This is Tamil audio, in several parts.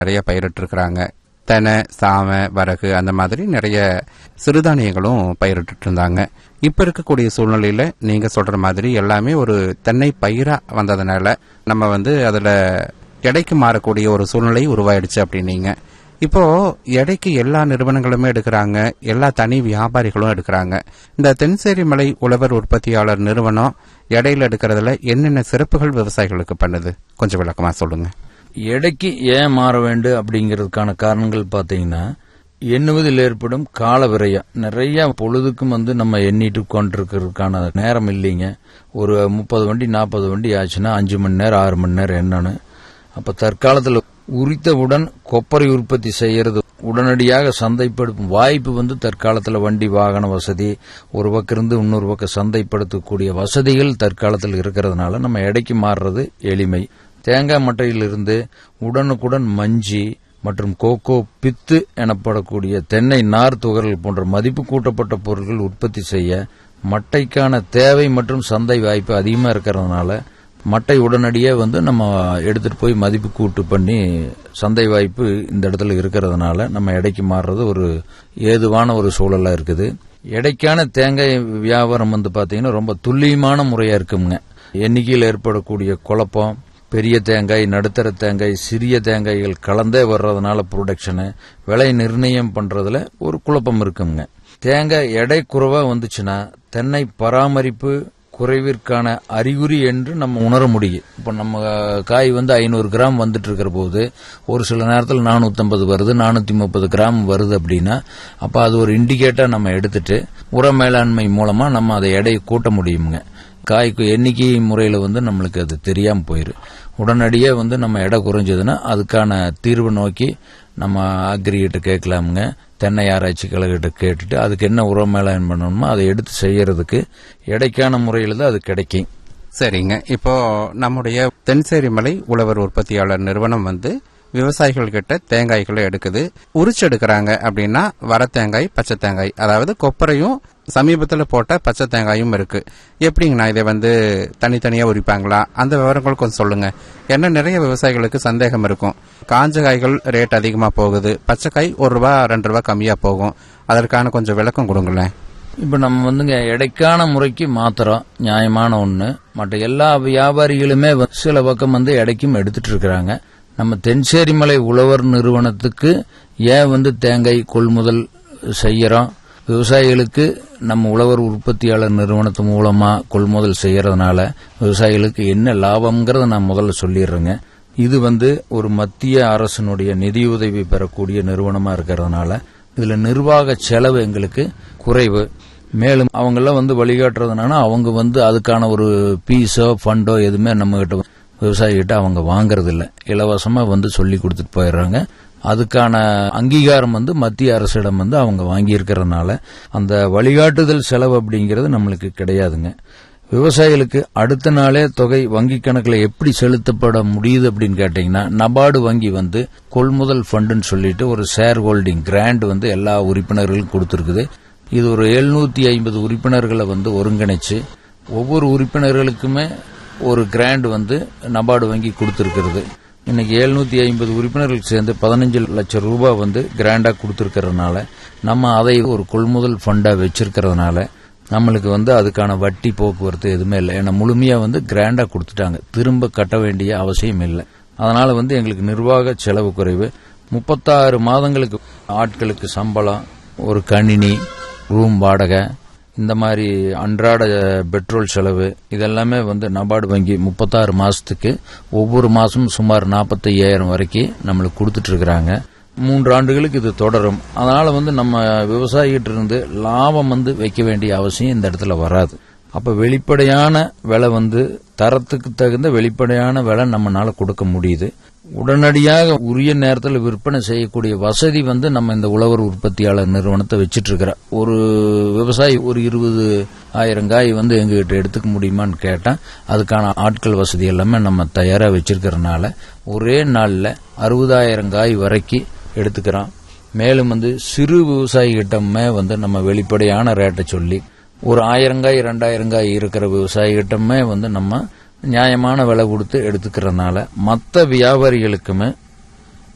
நிறைய பயிரிட்டிருக்கிறாங்க தெனை சாமை வரகு அந்த மாதிரி நிறைய சிறுதானியங்களும் பயிரிட்டு இருந்தாங்க இப்ப இருக்கக்கூடிய சூழ்நிலையில நீங்க சொல்ற மாதிரி எல்லாமே ஒரு தென்னை பயிரா வந்ததுனால நம்ம வந்து அதுல எடைக்கு மாறக்கூடிய ஒரு சூழ்நிலை உருவாயிடுச்சு அப்படின்னீங்க இப்போ எடைக்கு எல்லா நிறுவனங்களுமே எடுக்கிறாங்க எல்லா தனி வியாபாரிகளும் எடுக்கிறாங்க இந்த தென்சேரி மலை உழவர் உற்பத்தியாளர் நிறுவனம் எடையில எடுக்கிறதுல என்னென்ன சிறப்புகள் விவசாயிகளுக்கு பண்ணுது கொஞ்சம் விளக்கமா சொல்லுங்க எடைக்கு ஏன் மாற வேண்டும் அப்படிங்கிறதுக்கான காரணங்கள் பார்த்தீங்கன்னா எண்ணுவதில் ஏற்படும் கால விரயம் நிறைய பொழுதுக்கும் வந்து நம்ம எண்ணிட்டு கொண்டிருக்கிறதுக்கான நேரம் இல்லைங்க ஒரு முப்பது வண்டி நாற்பது வண்டி ஆச்சுன்னா அஞ்சு மணி நேரம் ஆறு மணி நேரம் எண்ணணும் அப்ப தற்காலத்தில் உரித்தவுடன் கொப்பரை உற்பத்தி செய்யறது உடனடியாக சந்தைப்படுத்தும் வாய்ப்பு வந்து தற்காலத்தில் வண்டி வாகன வசதி ஒரு பக்கம் இருந்து இன்னொரு பக்கம் சந்தைப்படுத்தக்கூடிய வசதிகள் தற்காலத்தில் இருக்கிறதுனால நம்ம எடைக்கு மாறுறது எளிமை தேங்காய் மட்டையிலிருந்து உடனுக்குடன் மஞ்சி மற்றும் கோகோ பித்து எனப்படக்கூடிய தென்னை நார் துகள்கள் போன்ற மதிப்பு கூட்டப்பட்ட பொருட்கள் உற்பத்தி செய்ய மட்டைக்கான தேவை மற்றும் சந்தை வாய்ப்பு அதிகமாக இருக்கிறதுனால மட்டை உடனடியே வந்து நம்ம எடுத்துட்டு போய் மதிப்பு கூட்டு பண்ணி சந்தை வாய்ப்பு இந்த இடத்துல இருக்கிறதுனால நம்ம எடைக்கு மாறுறது ஒரு ஏதுவான ஒரு சூழலா இருக்குது எடைக்கான தேங்காய் வியாபாரம் வந்து பாத்தீங்கன்னா ரொம்ப துல்லியமான முறையா இருக்குங்க எண்ணிக்கையில் ஏற்படக்கூடிய குழப்பம் பெரிய தேங்காய் நடுத்தர தேங்காய் சிறிய தேங்காய்கள் கலந்தே வர்றதுனால ப்ரொடக்ஷனு விலை நிர்ணயம் பண்றதுல ஒரு குழப்பம் இருக்குங்க தேங்காய் எடை குறைவா வந்துச்சுன்னா தென்னை பராமரிப்பு குறைவிற்கான அறிகுறி என்று நம்ம உணர முடியும் இப்போ நம்ம காய் வந்து ஐநூறு கிராம் வந்துட்டு இருக்கிற போது ஒரு சில நேரத்தில் நானூற்றம்பது வருது நானூற்றி முப்பது கிராம் வருது அப்படின்னா அப்போ அது ஒரு இண்டிகேட்டா நம்ம எடுத்துட்டு உர மேலாண்மை மூலமா நம்ம அதை எடையை கூட்ட முடியுங்க காய்க்கு எண்ணிக்கை முறையில் வந்து நம்மளுக்கு அது தெரியாமல் போயிடும் உடனடியே வந்து நம்ம எடை குறைஞ்சதுன்னா அதுக்கான தீர்வு நோக்கி நம்ம அக்ரிகிட்ட கேட்கலாமுங்க தென்னை ஆராய்ச்சி கழகிட்ட கேட்டுட்டு அதுக்கு என்ன உரம் மேலாண்மை பண்ணணுமோ அதை எடுத்து செய்யறதுக்கு எடைக்கான முறையில் தான் அது கிடைக்கும் சரிங்க இப்போ நம்முடைய தென்சேரி மலை உழவர் உற்பத்தியாளர் நிறுவனம் வந்து விவசாயிகள் கிட்ட தேங்காய்களை எடுக்குது உரிச்சு எடுக்கிறாங்க அப்படின்னா வர தேங்காய் பச்சை தேங்காய் அதாவது கொப்பரையும் சமீபத்தில் போட்ட பச்சை தேங்காயும் இருக்கு எப்படிங்கண்ணா இதை வந்து தனித்தனியா உரிப்பாங்களா அந்த விவரங்கள் கொஞ்சம் சொல்லுங்க ஏன்னா நிறைய விவசாயிகளுக்கு சந்தேகம் இருக்கும் காஞ்ச காய்கள் ரேட் அதிகமா போகுது பச்சைக்காய் ஒரு ரூபா ரெண்டு ரூபா கம்மியா போகும் அதற்கான கொஞ்சம் விளக்கம் கொடுங்களேன் இப்போ நம்ம வந்துங்க எடைக்கான முறைக்கு மாத்திரம் நியாயமான ஒன்று மற்ற எல்லா வியாபாரிகளுமே வந்து சில பக்கம் வந்து எடைக்கும் எடுத்துட்டு இருக்கிறாங்க நம்ம தென்சேரிமலை உழவர் நிறுவனத்துக்கு ஏன் வந்து தேங்காய் கொள்முதல் செய்யறோம் விவசாயிகளுக்கு நம்ம உழவர் உற்பத்தியாளர் நிறுவனத்து மூலமா கொள்முதல் செய்யறதுனால விவசாயிகளுக்கு என்ன லாபம்ங்கிறத நான் முதல்ல சொல்லிடுறேங்க இது வந்து ஒரு மத்திய அரசினுடைய நிதியுதவி பெறக்கூடிய நிறுவனமா இருக்கிறதுனால இதுல நிர்வாக செலவு எங்களுக்கு குறைவு மேலும் அவங்கெல்லாம் வந்து வழிகாட்டுறதுனால அவங்க வந்து அதுக்கான ஒரு பீஸோ ஃபண்டோ எதுவுமே நம்ம கிட்ட விவசாயிகிட்ட அவங்க வாங்குறது இல்ல இலவசமா வந்து சொல்லி கொடுத்துட்டு போயிடுறாங்க அதுக்கான அங்கீகாரம் வந்து மத்திய அரசிடம் வந்து அவங்க வாங்கி இருக்கிறதுனால அந்த வழிகாட்டுதல் செலவு அப்படிங்கிறது நம்மளுக்கு கிடையாதுங்க விவசாயிகளுக்கு அடுத்த நாளே தொகை வங்கி கணக்கில் எப்படி செலுத்தப்பட முடியுது அப்படின்னு கேட்டீங்கன்னா நபார்டு வங்கி வந்து கொள்முதல் ஃபண்டுன்னு சொல்லிட்டு ஒரு ஷேர் ஹோல்டிங் கிராண்ட் வந்து எல்லா உறுப்பினர்களுக்கும் கொடுத்துருக்குது இது ஒரு எழுநூத்தி ஐம்பது உறுப்பினர்களை வந்து ஒருங்கிணைச்சு ஒவ்வொரு உறுப்பினர்களுக்குமே ஒரு கிராண்ட் வந்து நபார்டு வங்கி கொடுத்துருக்கிறது இன்னைக்கு எழுநூத்தி ஐம்பது உறுப்பினர்கள் சேர்ந்து பதினஞ்சு லட்சம் ரூபாய் வந்து கிராண்டா கொடுத்துருக்கிறதுனால நம்ம அதை ஒரு கொள்முதல் ஃபண்டா வச்சிருக்கிறதுனால நம்மளுக்கு வந்து அதுக்கான வட்டி போக்குவரத்து எதுவுமே இல்லை ஏன்னா முழுமையா வந்து கிராண்டா கொடுத்துட்டாங்க திரும்ப கட்ட வேண்டிய அவசியம் இல்லை அதனால வந்து எங்களுக்கு நிர்வாக செலவு குறைவு முப்பத்தாறு மாதங்களுக்கு ஆட்களுக்கு சம்பளம் ஒரு கணினி ரூம் வாடகை இந்த மாதிரி அன்றாட பெட்ரோல் செலவு இதெல்லாமே வந்து நபார்டு வங்கி முப்பத்தாறு மாசத்துக்கு ஒவ்வொரு மாசமும் சுமார் நாற்பத்தையாயிரம் வரைக்கும் நம்மளுக்கு கொடுத்துட்டு இருக்கிறாங்க மூன்று ஆண்டுகளுக்கு இது தொடரும் அதனால வந்து நம்ம விவசாயிகிட்ட இருந்து லாபம் வந்து வைக்க வேண்டிய அவசியம் இந்த இடத்துல வராது அப்ப வெளிப்படையான விலை வந்து தரத்துக்கு தகுந்த வெளிப்படையான விலை நம்மனால கொடுக்க முடியுது உடனடியாக உரிய நேரத்தில் விற்பனை செய்யக்கூடிய வசதி வந்து நம்ம இந்த உழவர் உற்பத்தியாளர் நிறுவனத்தை வச்சிட்டு இருக்கிற ஒரு விவசாயி ஒரு இருபது ஆயிரம் காய் வந்து எங்ககிட்ட எடுத்துக்க முடியுமான்னு கேட்டா அதுக்கான ஆட்கள் வசதி எல்லாமே நம்ம தயாரா வச்சிருக்கிறதுனால ஒரே நாள்ல அறுபதாயிரம் காய் வரைக்கும் எடுத்துக்கிறோம் மேலும் வந்து சிறு விவசாயிகிட்டமே வந்து நம்ம வெளிப்படையான ரேட்டை சொல்லி ஒரு ஆயிரங்காய் ரெண்டாயிரங்காய் இருக்கிற விவசாயிகிட்டமே வந்து நம்ம நியாயமான விலை கொடுத்து எடுத்துக்கிறதுனால மற்ற வியாபாரிகளுக்குமே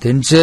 தென்சேரி